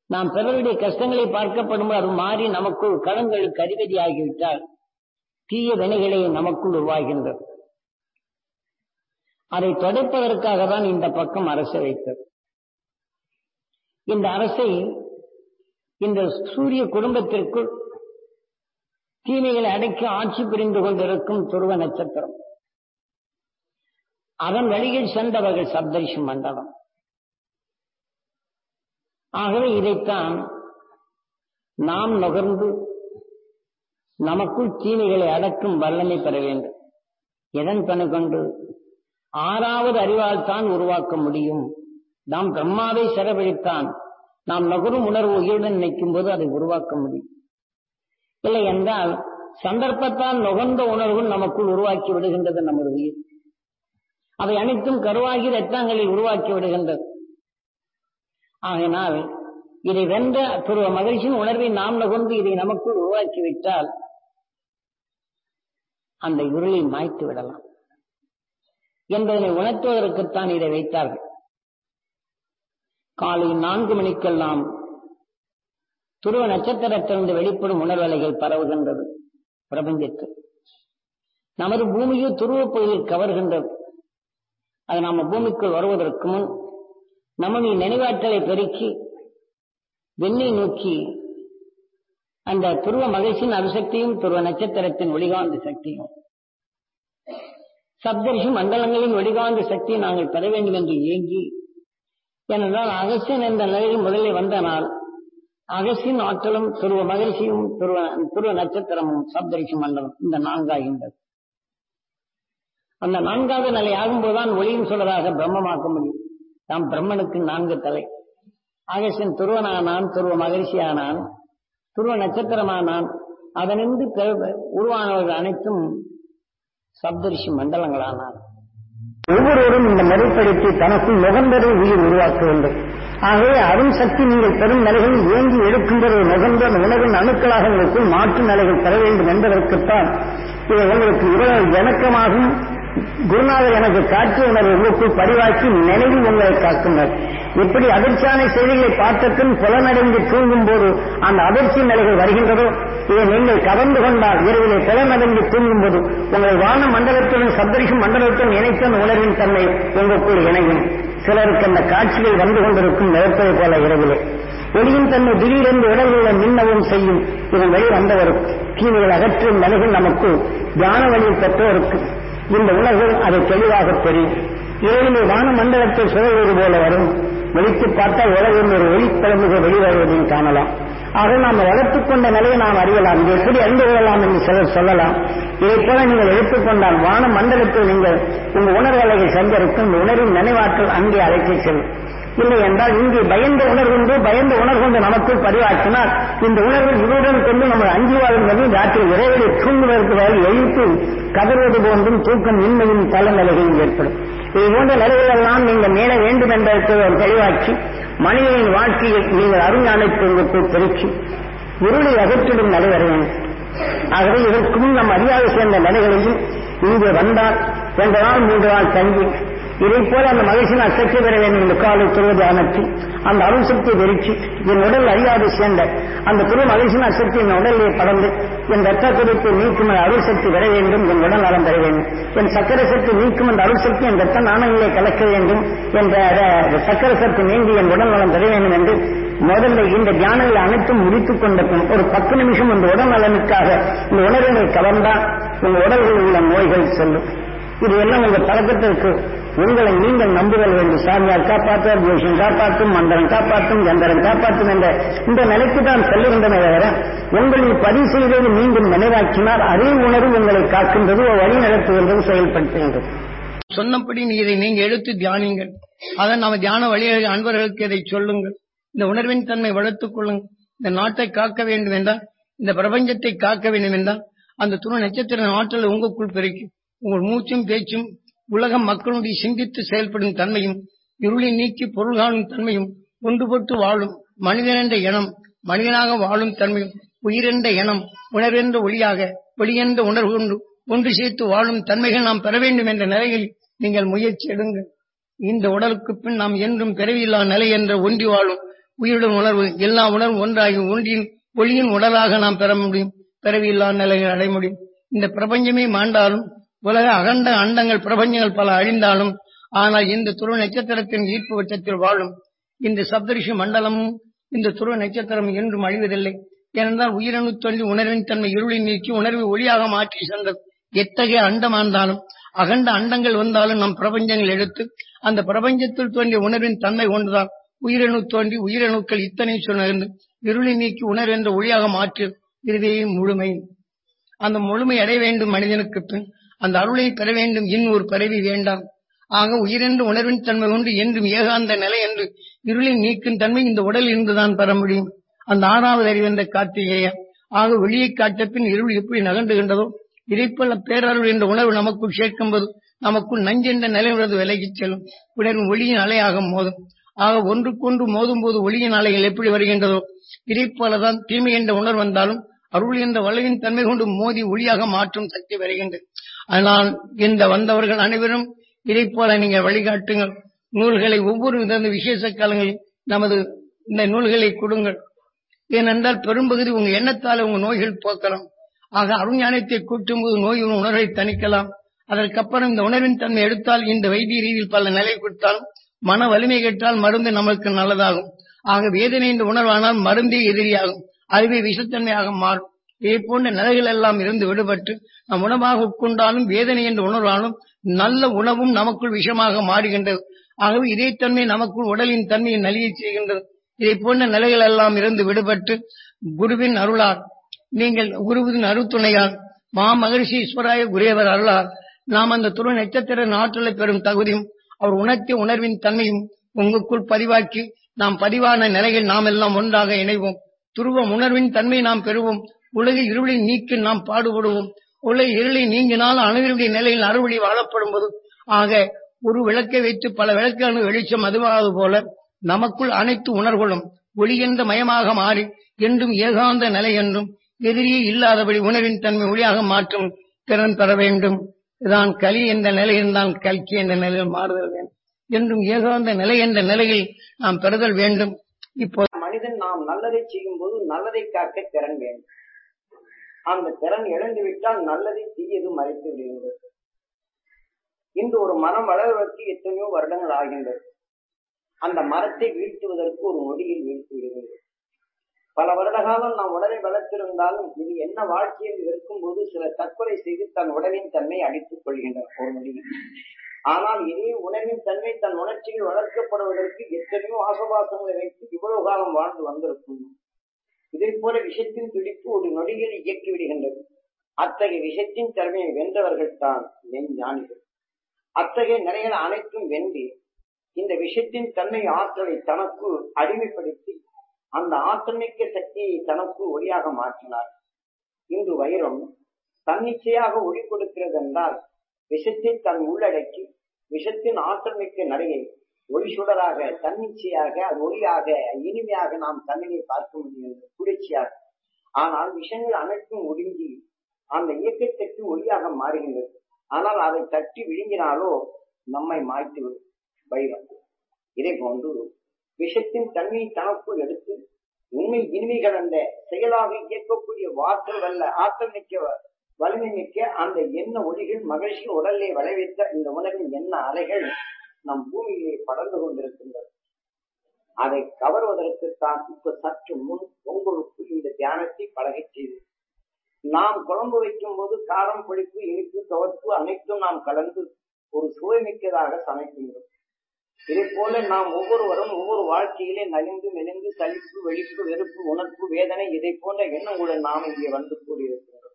நாம் பிறருடைய கஷ்டங்களை பார்க்கப்படும் அது மாறி நமக்குள் களங்களுக்கு அதிபதியாகிவிட்டால் தீய வினைகளை நமக்குள் உருவாகின்றது அதை தொடர்ப்பதற்காக தான் இந்த பக்கம் அரசை வைத்தது இந்த அரசை இந்த சூரிய குடும்பத்திற்குள் தீமைகளை அடக்கி ஆட்சி புரிந்து கொண்டிருக்கும் துருவ நட்சத்திரம் அதன் வழியில் சென்றவர்கள் சப்தரிஷி மண்டலம் ஆகவே இதைத்தான் நாம் நுகர்ந்து நமக்குள் தீமைகளை அடக்கும் வல்லமை பெற வேண்டும் எதன் பணி கொண்டு ஆறாவது அறிவால் தான் உருவாக்க முடியும் நாம் பிரம்மாவை செலவழித்தான் நாம் நுகரும் உணர்வு உயிருடன் நிற்கும் போது அதை உருவாக்க முடியும் இல்லை என்றால் சந்தர்ப்பத்தால் நுகர்ந்த உணர்வுகள் நமக்குள் உருவாக்கி விடுகின்றது நமது உயிர் அவை அனைத்தும் கருவாகி ரத்தங்களில் உருவாக்கி விடுகின்றது ஆகினால் இதை வென்ற துருவ மகிழ்ச்சியின் உணர்வை நாம் நுகர்ந்து இதை நமக்குள் உருவாக்கி விட்டால் அந்த இருளை மாய்த்து விடலாம் என்பதனை உணர்த்துவதற்குத்தான் இதை வைத்தார்கள் காலை நான்கு மணிக்கெல்லாம் துருவ நட்சத்திரத்திலிருந்து வெளிப்படும் உணர்வலைகள் பரவுகின்றது பிரபஞ்சத்தில் நமது பூமியோ துருவ பகுதியில் கவர்கின்றது அது நம்ம பூமிக்குள் வருவதற்கு முன் நம்முடைய நினைவாற்றலை பெருக்கி வெண்ணை நோக்கி அந்த துருவ மகிழ்ச்சியின் அணுசக்தியும் துருவ நட்சத்திரத்தின் ஒளிகாந்த சக்தியும் சப்தரிஷி மண்டலங்களின் ஒளிகாந்த சக்தியை நாங்கள் பெற வேண்டும் என்று ஏங்கி ஏனென்றால் அகசியன் என்ற நிலையில் முதலில் வந்த நாள் அகசியின் ஆற்றலும் துருவ மகிழ்ச்சியும் துருவ துருவ நட்சத்திரமும் சப்தரிஷி மண்டலம் இந்த நான்காகின்றது அந்த நான்காவது நிலை ஆகும்போதுதான் ஒளியும் சொல்றதாக பிரம்மமாக்க முடியும் நாம் பிரம்மனுக்கு நான்கு தலை ஆகசியன் துருவனானான் துருவ மகிழ்ச்சியானான் துருவ நட்சத்திரமானான் அதனின்று உருவானவர்கள் அனைத்தும் சப்தரிஷி மண்டலங்களானார் ஒவ்வொருவரும் இந்த மறுபடித்து தனக்குள் நுகர்ந்ததை உயிர் உருவாக்க வேண்டும் ஆகவே அரும் சக்தி நீங்கள் பெரும் நிலைகளில் ஏங்கி எடுக்கின்றது நுகர்ந்த உணவின் அணுக்களாக உங்களுக்குள் மாற்று நிலைகள் பெற வேண்டும் என்பதற்குத்தான் இதை உங்களுக்கு இரவு இணக்கமாகும் குருநாதர் எனக்கு காட்சி உணர்வு உங்களுக்குள் பதிவாக்கி நினைவில் உங்களை காக்கின்றார் எப்படி அதிர்ச்சியான செய்திகளை பார்த்தபின் புலனடைந்து தூங்கும் போது அந்த அதிர்ச்சி நிலைகள் வருகின்றதோ இதை நீங்கள் கவர்ந்து கொண்டால் இரவிலே புலனடைந்து தூங்கும் போது உங்களை வான மண்டலத்துடன் சப்தரிஷி மண்டலத்துடன் இணைத்த அந்த உணர்வின் தன்மை உங்களுக்குள் இணையும் சிலருக்கு அந்த காட்சிகள் வந்து கொண்டிருக்கும் நிலப்பதை போல இரவிலே ஒளியின் தன்மை திடீரென்று உடல்களை மின்னவும் செய்யும் இதன் வழி வந்தவருக்கு தீமைகள் அகற்றும் நிலைகள் நமக்கு தியான வழியில் பெற்றோருக்கு இந்த உலகில் அதை தெளிவாக தெரியும் இரவிலே வான மண்டலத்தில் சுழல்வது போல வரும் வெளித்து பார்த்தால் உலகில் ஒரு ஒளிக்கிழமைகள் வெளிவருவதையும் காணலாம் ஆக நாம் வளர்த்துக் கொண்ட நிலையை நாம் அறியலாம் இது எப்படி அறிந்து கொள்ளலாம் என்று சிலர் சொல்லலாம் இதை போல நீங்கள் எடுத்துக்கொண்டால் வான மண்டலத்தில் நீங்கள் உங்கள் உணர்வலைகள் சஞ்சரிக்கும் இந்த உணர்வின் நினைவாற்றல் அங்கே அழைத்து செல்லும் இல்லை என்றால் இங்கு பயந்த உணர்வுண்டு பயந்த உணர்வுண்டு நமக்குள் பதிவாக்கினால் இந்த உணர்வு இவருடன் கொண்டு நம்ம அஞ்சு வாழ்ந்தது ராத்திரி விரைவில் தூங்குவதற்கு வரை எழுத்து கதறுவது போன்றும் தூக்கம் இன்மையும் பல நிலைகளும் ஏற்படும் இது போன்ற நிலைகளெல்லாம் நீங்கள் மேல வேண்டும் என்பதற்கு ஒரு தெளிவாக்கி மனிதனின் வாழ்க்கையை நீங்கள் அருஞானத்தை உங்களுக்குள் பெருக்கி இருளை அகற்றிடும் நிலை வர வேண்டும் ஆகவே இதற்கு முன் நம் அறியாது சேர்ந்த நிலைகளையும் இங்கே வந்தால் ரெண்டு நாள் மூன்று நாள் தங்கி இதை போல அந்த மகிழ்ச்சியின் அசக்தி பெற வேண்டும் இந்த காலை துருவது அமர்த்தி அந்த அருள் சக்தியை வெறிச்சு என் உடல் அறியாது சேர்ந்த அந்த துரு மகிழ்ச்சியின் அசக்தி என் உடலிலே படர்ந்து என் ரத்த துடிப்பை நீக்கும் அந்த அருள் சக்தி பெற வேண்டும் என் உடல் நலம் பெற வேண்டும் என் சக்கர சக்தி நீக்கும் அந்த அருள் சக்தி என் ரத்த நாணங்களை கலக்க வேண்டும் என்ற சக்கர சக்தி நீங்கி என் உடல் நலம் பெற வேண்டும் என்று முதல்ல இந்த தியானங்களை அனைத்தும் முடித்துக் கொண்ட பின் ஒரு பத்து நிமிஷம் இந்த உடல் நலனுக்காக இந்த உணர்வினை கவர்ந்தால் உங்க உடல்களில் உள்ள நோய்கள் செல்லும் இது எல்லாம் உங்க பழக்கத்திற்கு உங்களை நீங்கள் நம்புதல் வேண்டும் சாமியார் காப்பாற்றுவார் ஜோஷன் காப்பாற்றும் மந்திரம் காப்பாற்றும் கந்தரம் காப்பாற்றும் என்ற இந்த நிலைக்கு தான் செல்லுகின்றன தவிர உங்களை பதிவு செய்தது மீண்டும் நினைவாக்கினால் அதே உணர்வு உங்களை காக்கின்றது வழி நடத்துகின்றது செயல்படுத்துகின்றது சொன்னபடி நீ இதை நீங்க எடுத்து தியானிங்கள் அதை நாம தியான வழியாக அன்பர்களுக்கு இதை சொல்லுங்கள் இந்த உணர்வின் தன்மை வளர்த்துக் கொள்ளுங்கள் இந்த நாட்டை காக்க வேண்டும் என்றால் இந்த பிரபஞ்சத்தை காக்க வேண்டும் என்றால் அந்த துணை நட்சத்திர ஆற்றல் உங்களுக்குள் பெருக்கி உங்கள் மூச்சும் பேச்சும் உலகம் மக்களுடைய சிந்தித்து செயல்படும் தன்மையும் இருளை நீக்கி பொருள் காணும் தன்மையும் ஒன்றுபட்டு வாழும் மனிதன் என்ற இனம் மனிதனாக வாழும் தன்மையும் உயிரென்ற இனம் உணர்வென்ற ஒளியாக ஒளியென்ற உணர்வு கொண்டு ஒன்று சேர்த்து வாழும் தன்மைகள் நாம் பெற வேண்டும் என்ற நிலையில் நீங்கள் முயற்சி எடுங்கள் இந்த உடலுக்கு பின் நாம் என்றும் பிறவியில்லா நிலை என்ற ஒன்றி வாழும் உயிருடன் உணர்வு எல்லா உணர்வும் ஒன்றாகி ஒன்றின் ஒளியின் உடலாக நாம் பெற முடியும் பிறவியில்லா நிலையை அடைய முடியும் இந்த பிரபஞ்சமே மாண்டாலும் உலக அகண்ட அண்டங்கள் பிரபஞ்சங்கள் பல அழிந்தாலும் ஆனால் இந்த துருவ நட்சத்திரத்தின் ஈர்ப்பு வட்டத்தில் வாழும் இந்த சப்தரிஷி மண்டலமும் இந்த துருவ நட்சத்திரம் என்றும் அழிவதில்லை ஏனென்றால் உயிரணு சொல்லி உணர்வின் தன்மை இருளை நீக்கி உணர்வை ஒளியாக மாற்றி சென்றது எத்தகைய அண்டமாந்தாலும் அகண்ட அண்டங்கள் வந்தாலும் நம் பிரபஞ்சங்கள் எடுத்து அந்த பிரபஞ்சத்தில் தோன்றிய உணர்வின் தன்மை கொண்டுதான் உயிரணு தோன்றி உயிரணுக்கள் இத்தனை சுணர்ந்து இருளை நீக்கி உணர்வு என்ற ஒளியாக மாற்றி இதுவே முழுமை அந்த முழுமை அடைய வேண்டும் மனிதனுக்கு பின் அந்த அருளை பெற வேண்டும் இன்னொரு பிறவி வேண்டாம் ஆக உயிரென்று உணர்வின் தன்மை கொண்டு என்றும் ஏகாந்த நிலை என்று இருளை நீக்கும் தன்மை இந்த உடலில் இருந்துதான் பெற முடியும் அந்த ஆறாவது அறிவென்ற கார்த்திகேய ஆக வெளியை காட்ட பின் இருள் எப்படி நகண்டுகின்றதோ இதைப்போல பேரருள் என்ற உணர்வு நமக்குள் சேர்க்கும்போது நமக்குள் நஞ்சென்ற நிலை உணர்வு விலகிச் செல்லும் உணர்வு ஒளியின் அலையாக மோதும் ஆக ஒன்றுக்கொன்று மோதும் போது ஒளியின் அலைகள் எப்படி வருகின்றதோ இதைப் போலதான் தீமை என்ற உணர்வு வந்தாலும் அருள் என்ற வளைவின் தன்மை கொண்டு மோதி ஒளியாக மாற்றும் சக்தி வருகின்றது ஆனால் இந்த வந்தவர்கள் அனைவரும் இதைப் போல நீங்கள் வழிகாட்டுங்கள் நூல்களை ஒவ்வொரு வித விசேஷ காலங்களில் நமது இந்த நூல்களை கொடுங்கள் ஏனென்றால் பெரும்பகுதி உங்க எண்ணத்தால் உங்க நோய்கள் போக்கலாம் ஆக அருஞானத்தை கூட்டும் போது நோய் உணர்வை தணிக்கலாம் அதற்கப்புறம் இந்த உணர்வின் தன்மை எடுத்தால் இந்த வைத்திய ரீதியில் பல நிலை கொடுத்தாலும் மன வலிமை கேட்டால் மருந்து நமக்கு நல்லதாகும் ஆக வேதனை இந்த உணர்வானால் மருந்தே எதிரியாகும் அதுவே விஷத்தன்மையாக மாறும் இதே போன்ற நிலைகள் எல்லாம் இருந்து விடுபட்டு நம் உணவாக உட்கொண்டாலும் வேதனை என்ற உணர்வாலும் நல்ல உணவும் நமக்குள் விஷமாக மாறுகின்றது ஆகவே இதே தன்மை நமக்குள் உடலின் தன்மையை நலிய செய்கின்றது இதை போன்ற நிலைகள் எல்லாம் இருந்து விடுபட்டு குருவின் அருளால் நீங்கள் குருவின் அருத்துணையால் மா மகரிஷி ஈஸ்வராய குரேவர் அருளால் நாம் அந்த துரு நட்சத்திர ஆற்றலை பெறும் தகுதியும் அவர் உணர்த்திய உணர்வின் தன்மையும் உங்களுக்குள் பதிவாக்கி நாம் பதிவான நிலையில் நாம் எல்லாம் ஒன்றாக இணைவோம் துருவ உணர்வின் தன்மை நாம் பெறுவோம் உலகில் இருளை நீக்கி நாம் பாடுபடுவோம் உலக இருளை நீங்கினால் அணுவினுடைய நிலையில் அறுவழி வாழப்படும் போது ஆக ஒரு விளக்கை வைத்து பல விளக்கான வெளிச்சம் அதுவாவது போல நமக்குள் அனைத்து உணர்வுகளும் ஒளி என்ற மயமாக மாறி என்றும் ஏகாந்த நிலை என்றும் எதிரியே இல்லாதபடி உணர்வின் தன்மை ஒளியாக மாற்றும் திறன் பெற வேண்டும் இதான் கலி என்ற நிலையில் தான் கல்கி என்ற நிலையில் மாறுதல் வேண்டும் என்றும் ஏகாந்த நிலை என்ற நிலையில் நாம் பெறுதல் வேண்டும் இப்போ மனிதன் நாம் நல்லதை செய்யும் போது நல்லதை காக்க திறன் வேண்டும் அந்த திறன் இழந்து விட்டால் நல்லதை தீயது மறைத்து விடுகின்றது இன்று ஒரு மரம் வளர்வதற்கு எத்தனையோ வருடங்கள் ஆகின்றது அந்த மரத்தை வீழ்த்துவதற்கு ஒரு நொடியில் வீழ்த்து விடுகிறது பல வருட காலம் நாம் உடலை வளர்த்திருந்தாலும் இது என்ன வாழ்க்கை என்று இருக்கும் போது சில தற்கொலை செய்து தன் உடலின் தன்மை அடித்துக் கொள்கின்றனர் ஒரு நொடியில் ஆனால் இதே உணவின் தன்மை தன் உணர்ச்சியில் வளர்க்கப்படுவதற்கு எத்தனையோ ஆசபாசங்களை வைத்து இவ்வளவு காலம் வாழ்ந்து வந்திருக்கும் இதை போல விஷத்தின் துடிப்பு ஒரு நொடியில் இயக்கி விடுகின்றது அத்தகைய விஷத்தின் தன்மையை வென்றவர்கள் தான் மெஞ்ஞானிகள் அத்தகைய நிலைகள் அனைத்தும் வென்றி இந்த விஷத்தின் தன்மை ஆற்றலை தனக்கு அடிமைப்படுத்தி அந்த ஆற்றல் மிக்க சக்தியை தனக்கு ஒளியாக மாற்றினார் இன்று வைரம் தன்னிச்சையாக ஒளி கொடுக்கிறது என்றால் விஷத்தை தன் உள்ளடக்கி விஷத்தின் ஆற்றல் மிக்க நடையை ஒளி சுடராக தன்னிச்சையாக அது ஒளியாக இனிமையாக நாம் கண்ணினை பார்க்க முடியும் குளிர்ச்சியாக ஆனால் விஷயங்கள் அனைத்தும் ஒடுங்கி அந்த இயக்கத்திற்கு ஒளியாக மாறுகின்றது ஆனால் அதை தட்டி விழுங்கினாலோ நம்மை மாய்த்துவிடும் வைரம் இதை போன்று விஷத்தின் தன்மையை தனக்குள் எடுத்து உண்மை இனிமை கலந்த செயலாக இயக்கக்கூடிய வாற்றல் வல்ல ஆற்றல் மிக்க வலிமை மிக்க அந்த எண்ண ஒளிகள் மகிழ்ச்சி உடலை விளைவித்த இந்த உணவின் எண்ண அலைகள் நம் பூமியிலே படர்ந்து கொண்டிருக்கின்றது அதை கவர்வதற்குத்தான் இப்ப சற்று முன் உங்களுக்கு இந்த தியானத்தை பழகச் செய்து நாம் குழம்பு வைக்கும் போது காரம் புளிப்பு இனிப்பு துவர்ப்பு அனைத்தும் நாம் கலந்து ஒரு சுவைமிக்கதாக சமைக்கின்றோம் இதை போல நாம் ஒவ்வொருவரும் ஒவ்வொரு வாழ்க்கையிலே நலிந்து மெலிந்து சலிப்பு வெளிப்பு வெறுப்பு உணர்வு வேதனை இதை போன்ற எண்ணங்களுடன் நாம் இங்கே வந்து கூடியிருக்கின்றோம்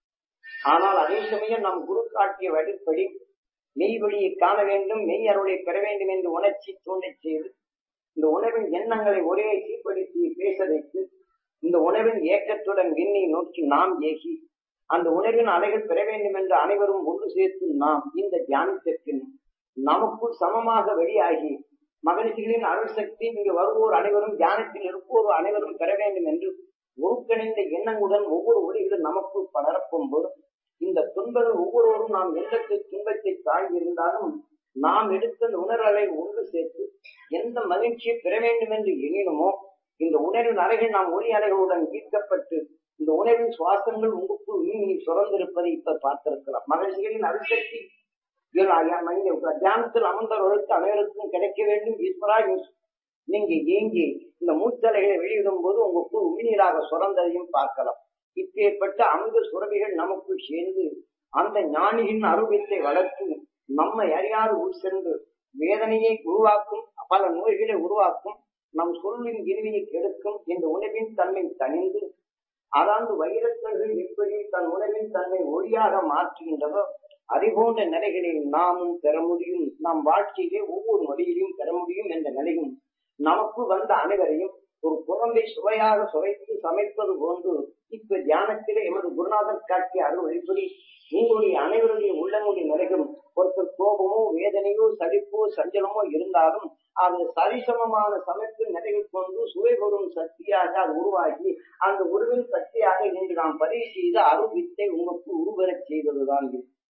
ஆனால் அதே சமயம் நம் குரு காட்டிய வழிப்படி மெய் வழியை காண வேண்டும் மெய் அருளை பெற வேண்டும் என்று உணர்ச்சி தூண்டச் செய்து இந்த உணவின் எண்ணங்களை ஒரே சீர்படுத்தி பேச வைத்து இந்த உணவின் ஏக்கத்துடன் விண்ணை நோக்கி நாம் ஏகி அந்த உணர்வின் அலைகள் பெற வேண்டும் என்று அனைவரும் ஒன்று சேர்த்து நாம் இந்த தியானத்திற்கு நமக்குள் சமமாக வெளியாகி மகிழ்ச்சிகளின் அருள் சக்தி இங்கு வருவோர் அனைவரும் தியானத்தில் இருப்போர் அனைவரும் பெற வேண்டும் என்று ஒருங்கிணைந்த எண்ணங்களுடன் ஒவ்வொரு ஒளிகளும் நமக்குள் படரப்பும் போது இந்த துன்பங்கள் ஒவ்வொருவரும் நாம் எந்தக்கு துன்பத்தை தாங்கி இருந்தாலும் நாம் எடுத்த உணர்வலை ஒன்று சேர்த்து எந்த மகிழ்ச்சியை பெற வேண்டும் என்று எண்ணினமோ உணர்வின் அலைகள் நாம் ஒளி அலைகளுடன் ஈர்க்கப்பட்டு இந்த உணர்வின் சுவாசங்கள் உங்களுக்குள் மீனி சுரந்திருப்பதை இப்ப பார்த்திருக்கலாம் மகிழ்ச்சிகளின் அரிசக்தி தியானத்தில் அமர்ந்தவர்களுக்கு அனைவருக்கும் கிடைக்க வேண்டும் ஈஸ்வரா நீங்க ஏங்கி இந்த மூச்சலைகளை வெளியிடும் போது உங்களுக்குள் உமிநீராக சுரந்ததையும் பார்க்கலாம் இப்பேற்பட்ட அமிர்த சுரபிகள் நமக்குள் சேர்ந்து அந்த ஞானியின் அருவித்தை வளர்த்து நம்மை அறியாது உள் சென்று வேதனையை உருவாக்கும் பல நோய்களை உருவாக்கும் நம் சொல்லின் இறுதியை கெடுக்கும் இந்த உணவின் தன்மை தணிந்து அதாவது வைரக்கல்கள் எப்படி தன் உணவின் தன்மை ஒளியாக மாற்றுகின்றதோ அதை போன்ற நிலைகளில் நாமும் பெற முடியும் நம் வாழ்க்கையிலே ஒவ்வொரு நொடியிலும் பெற முடியும் என்ற நிலையும் நமக்கு வந்த அனைவரையும் ஒரு குழந்தை சுவையாக சுவைத்து சமைப்பது போன்று இப்ப தியானத்திலே எமது குருநாதர் காட்டிய அருள் வழிபடி உங்களுடைய அனைவருடைய உள்ளங்களுடைய நிலைகளும் ஒருத்தர் கோபமோ வேதனையோ சலிப்போ சஞ்சலமோ இருந்தாலும் அது சரிசமமான சமைப்பு நிலைகள் கொண்டு சுவை கொடும் சக்தியாக அது உருவாகி அந்த உருவின் சக்தியாக இன்று நாம் பதிவு செய்த அருள் வித்தை உங்களுக்கு உருவரச் செய்ததுதான் இது